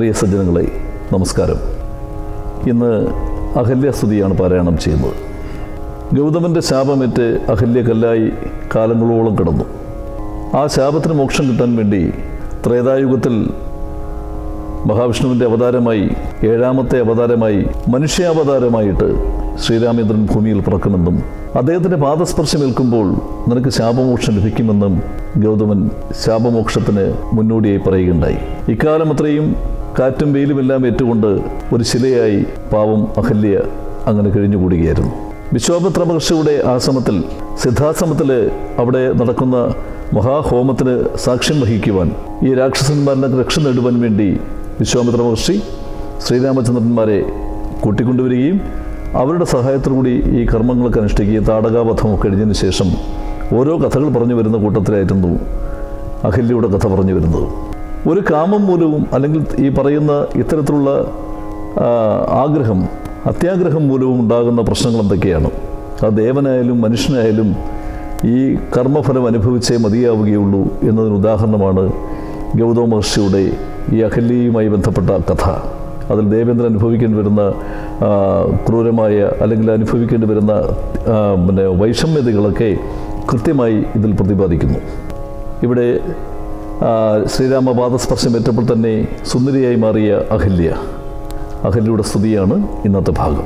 പ്രിയ സജ്ജനങ്ങളെ നമസ്കാരം ഇന്ന് അഹല്യസ്തുതിയാണ് പാരായണം ചെയ്യുന്നത് ഗൗതമൻ്റെ ശാപമേറ്റ് അഹല്യ കല്ലായി കാലങ്ങളോളം കിടന്നു ആ ശാപത്തിന് മോക്ഷം കിട്ടാൻ വേണ്ടി ത്രേതായുഗത്തിൽ മഹാവിഷ്ണുവിൻ്റെ അവതാരമായി ഏഴാമത്തെ അവതാരമായി മനുഷ്യാവതാരമായിട്ട് ശ്രീരാമേന്ദ്രൻ ഭൂമിയിൽ പിറക്കുമെന്നും അദ്ദേഹത്തിൻ്റെ പാദസ്പർശമേൽക്കുമ്പോൾ നിനക്ക് ശാപമോക്ഷം ലഭിക്കുമെന്നും ഗൗതമൻ ശാപമോക്ഷത്തിന് മുന്നോടിയായി പറയുകയുണ്ടായി ഇക്കാലം അത്രയും കാറ്റും വെയിലുമെല്ലാം ഏറ്റുകൊണ്ട് ഒരു ശിലയായി പാവം അഹല്യ അങ്ങനെ കഴിഞ്ഞുകൂടുകയായിരുന്നു വിശ്വാമിത്ര മഹർഷിയുടെ ആശ്രമത്തിൽ സിദ്ധാശ്രമത്തിൽ അവിടെ നടക്കുന്ന മഹാഹോമത്തിന് സാക്ഷ്യം വഹിക്കുവാൻ ഈ രാക്ഷസന്മാരിനെ രക്ഷ നേടുവാൻ വേണ്ടി വിശ്വാമിത്ര മഹർഷി ശ്രീരാമചന്ദ്രന്മാരെ കൂട്ടിക്കൊണ്ടുവരികയും അവരുടെ സഹായത്തോടുകൂടി ഈ കർമ്മങ്ങളൊക്കെ അനുഷ്ഠിക്കുകയും താടകാവധമൊക്കെ കഴിഞ്ഞതിന് ശേഷം ഓരോ കഥകൾ പറഞ്ഞു വരുന്ന കൂട്ടത്തിലായിരുന്നു അഹല്യയുടെ കഥ പറഞ്ഞു വരുന്നത് ഒരു കാമം മൂലവും അല്ലെങ്കിൽ ഈ പറയുന്ന ഇത്തരത്തിലുള്ള ആ, ആഗ്രഹം അത്യാഗ്രഹം മൂലവും ഉണ്ടാകുന്ന പ്രശ്നങ്ങൾ എന്തൊക്കെയാണ് അത് ദേവനായാലും മനുഷ്യനായാലും ഈ കർമ്മഫലം അനുഭവിച്ചേ മതിയാവുകയുള്ളൂ എന്നതിന് ഉദാഹരണമാണ് ഗൗതമ മഹർഷിയുടെ ഈ അഹല്യയുമായി ബന്ധപ്പെട്ട കഥ അതിൽ ദേവേന്ദ്രൻ അനുഭവിക്കേണ്ടി വരുന്ന ആ, ക്രൂരമായ അല്ലെങ്കിൽ അനുഭവിക്കേണ്ടി വരുന്ന ആ, പിന്നെ വൈഷമ്യതകളൊക്കെ കൃത്യമായി ഇതിൽ പ്രതിപാദിക്കുന്നു ഇവിടെ ആ, ശ്രീരാമപാദസ്പർശം ഏറ്റപ്പോൾ തന്നെ സുന്ദരിയായി മാറിയ അഹല്യ അഹല്യയുടെ സ്തുതിയാണ് ഇന്നത്തെ ഭാഗം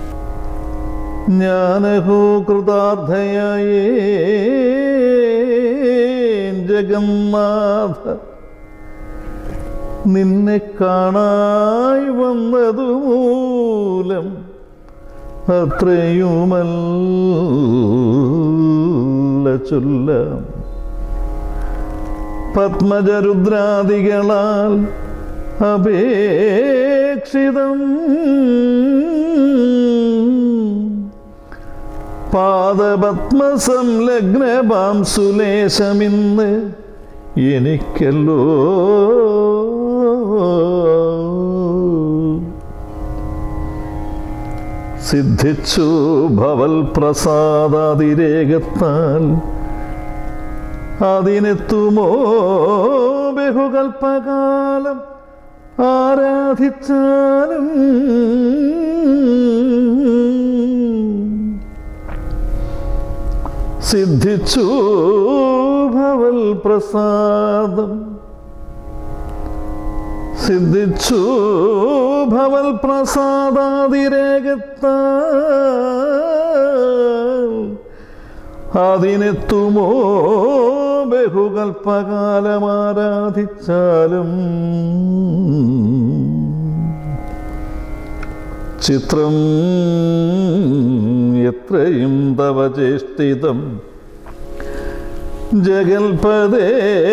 ജ്ഞാനഹോ കൃതാർത്ഥയായേ ജഗന്നാഥ നിന്നെ കാണായി വന്നതു മൂലം അത്രയുമല്ല ചൊല്ലാം പത്മജരുദ്രാദികളാൽ അപേക്ഷിതം പാദപത്മസംലഗ്നപാം സുലേശമിന്ന് എനിക്കല്ലോ സിദ്ധിച്ചു ഭവൽ പ്രസാദാതിരേകത്താൽ അതിനെത്തുമോ ബഹുകൽപ്പകാലം ആരാധിച്ചാലും സിദ്ധിച്ചു ഭവൽ പ്രസാദം സിദ്ധിച്ചു ഭവൽ പ്രസാദാതിരേകത്താൽ അതിനെത്തുമോ ബഹുകൽപ്പകാലം ആരാധിച്ചാലും ചിത്രം എത്രയും തവ ചേഷ്ടിതം ജഗൽപദേ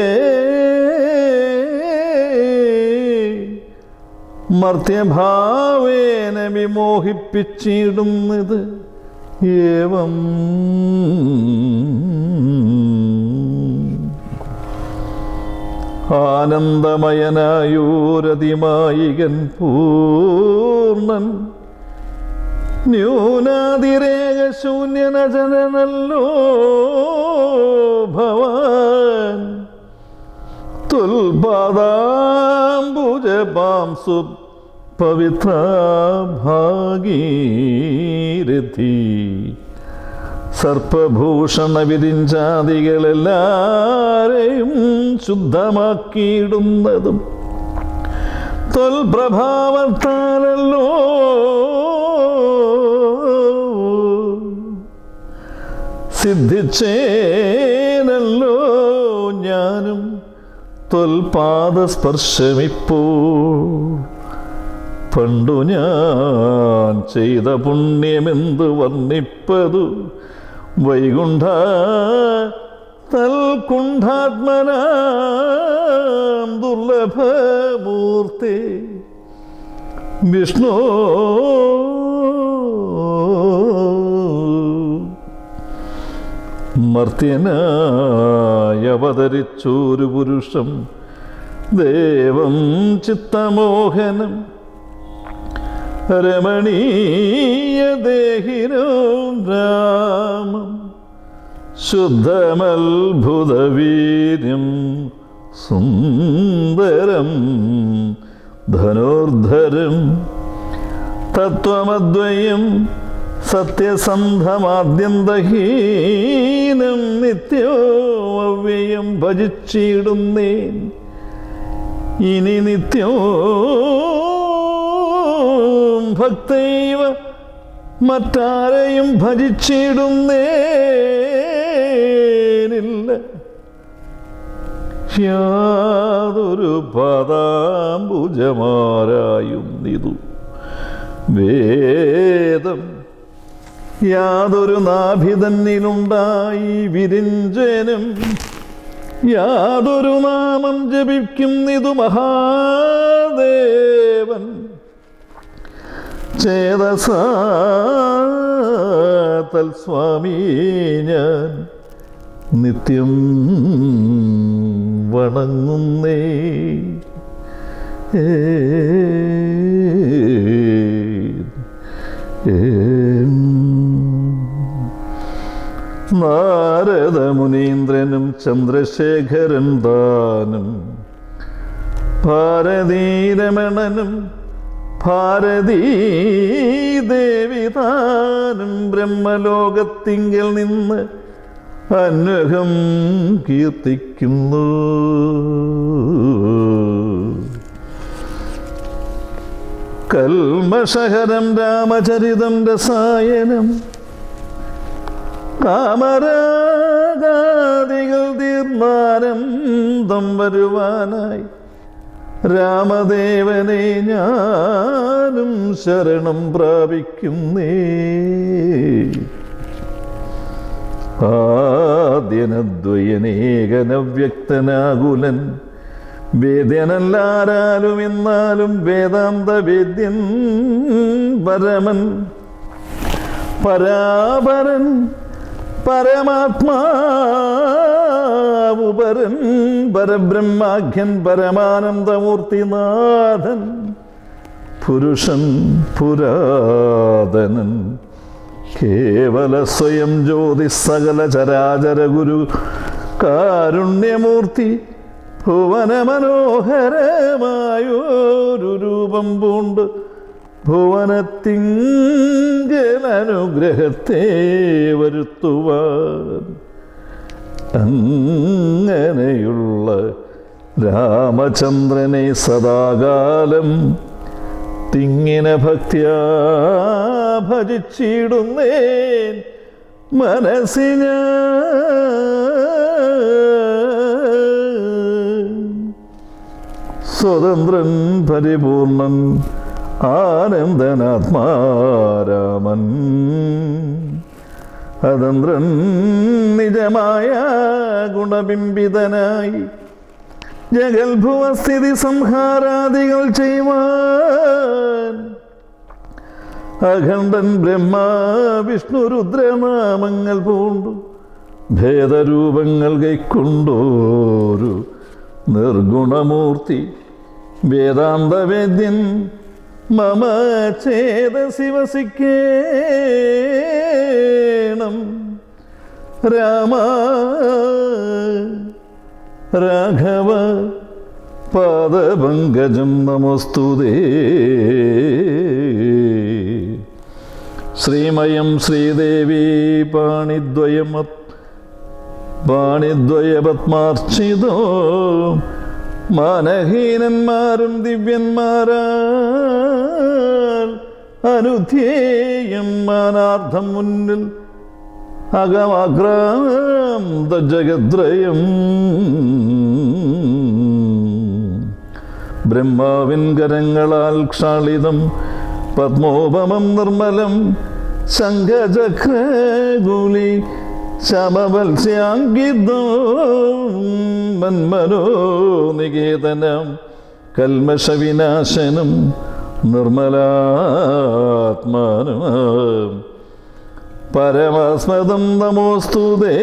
മർത്യഭാവേന വിമോഹിപ്പിച്ചിടുന്നത് ഏവം ആനന്ദമയനായൂരതിമായികൻ പൂർണ്ണൻ ന്യൂനാതിരേക ശൂന്യനജനല്ലോ ഭവാൻ തുൽപാദാംബുജപാം സു പവിത്ര ഭാഗീരഥി സർപ്പഭൂഷണ വിരിഞ്ചാദികളെല്ലാരെയും ശുദ്ധമാക്കിയിടുന്നതും തൊൽപ്രഭാവത്താലല്ലോ സിദ്ധിച്ചേനല്ലോ ഞാനും തൊൽപാദസ്പർശമിപ്പോ പണ്ടു ഞാൻ ചെയ്ത പുണ്യമെന്ത് വർണ്ണിപ്പതു വൈകുണ്ഠ തൽകുണ്ഠാത്മനാം ദുർലഭമൂർത്തി വിഷ്ണു മർത്യനായി അവതരിച്ചൊരു പുരുഷം ദേവം ചിത്തമോഹനം രമണീയ ദേഹിനോ രാമം ശുദ്ധമത്ഭുതവീര്യം സുന്ദരം ധനുർധരം തത്വമദ്വയം സത്യസന്ധമാദ്യന്തഹീനം നിത്യോ അവ്യയം ഭജിച്ചിടുന്നേൻ ഇനി നിത്യോ ഭക്തൈവ മറ്റാരെയും ഭജിച്ചിടുന്നേനില്ല യാതൊരു പദാംബുജമാരായുന്നിതു വേദം യാതൊരു നാഭിതന്നിലുണ്ടായി വിരിഞ്ചനും യാതൊരു നാമം ജപിക്കുന്നിതു മഹാദേവൻ ചേതസ തൽസ്വാമി ഞാൻ നിത്യം വണങ്ങുന്നേ ഏ നാരദമുനീന്ദ്രനും ചന്ദ്രശേഖരൻ താനും ഭാരതീരമണനും ഭാരതീ ദേവി താനും ബ്രഹ്മലോകത്തിങ്കിൽ നിന്ന് അന്വഹം കീർത്തിക്കുന്നു കൽമഷഹരം രാമചരിതം രസായനം കാമരാഗാദികൾ തീർമാനന്ദം വരുവാനായി രാമദേവനെ ഞാനും ശരണം പ്രാപിക്കുന്നേ ആദ്യനദ്വയനേകനവ്യക്തനാകുലൻ വേദ്യനല്ലാരാലും എന്നാലും വേദാന്ത വേദ്യൻ പരമൻ പരാപരൻ പരമാത്മാവുപരൻ പരബ്രഹ്മാഖ്യൻ പരമാനന്ദമൂർത്തിനാഥൻ പുരുഷൻ പുരാതനൻ കേവല സ്വയം ജ്യോതി സകല ചരാചര ഗുരു കാരുണ്യമൂർത്തി ഭുവന മനോഹരമായൊരു രൂപം പൂണ്ട് ഭുവനത്തിങ്കൽ അനുഗ്രഹത്തെ വരുത്തുവാൻ അങ്ങനെയുള്ള രാമചന്ദ്രനെ സദാകാലം തിങ്ങിന ഭക്തിയാ ഭജിച്ചിടുന്നേൻ മനസ്സിന സ്വതന്ത്രൻ പരിപൂർണൻ ആനന്ദനാത്മാരാമൻ അതന്ത്രൻ നിജമായ ഗുണബിംബിതനായി ജഗൽഭുവസ്ഥിതി സംഹാരാദികൾ ചെയ്യുവാൻ അഖണ്ഡൻ ബ്രഹ്മ വിഷ്ണു രുദ്രനാമങ്ങൾ പൂണ്ടു ഭേദരൂപങ്ങൾ കൈക്കൊണ്ടോരു നിർഗുണമൂർത്തി വേദാന്തവേദ്യൻ മമ ചേതസി വസിക്കേണം രാമ രാഘവ പാദപങ്കജം നമസ്തുതേ ശ്രീമയം ശ്രീദേവി പാണിദ്വയമത് പാണിദ്വയപത്മാർച്ചിതോ മാനഹീനന്മാരും ദിവ്യന്മാരാൽ അനുധ്യേയം മാനാർത്ഥം മുന്നിൽ അകമാക്രാന്ത ജഗദ്രയം ബ്രഹ്മാവിൻ കരങ്ങളാൽ ക്ഷാളിതം പത്മോപമം നിർമ്മലം ശംഖചക്രഗുലി ശമവത്സ്യാങ്കിതം മന്മനോ നികേതനം കൽമഷവിനാശനം നിർമ്മലാത്മാനം പരമസ്മതം നമോസ്തുതേ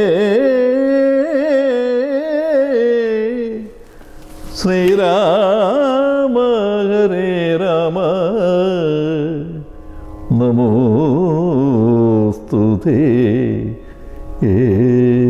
ശ്രീരാമ ഹരേ രാമ നമോസ്തുതേ ഏ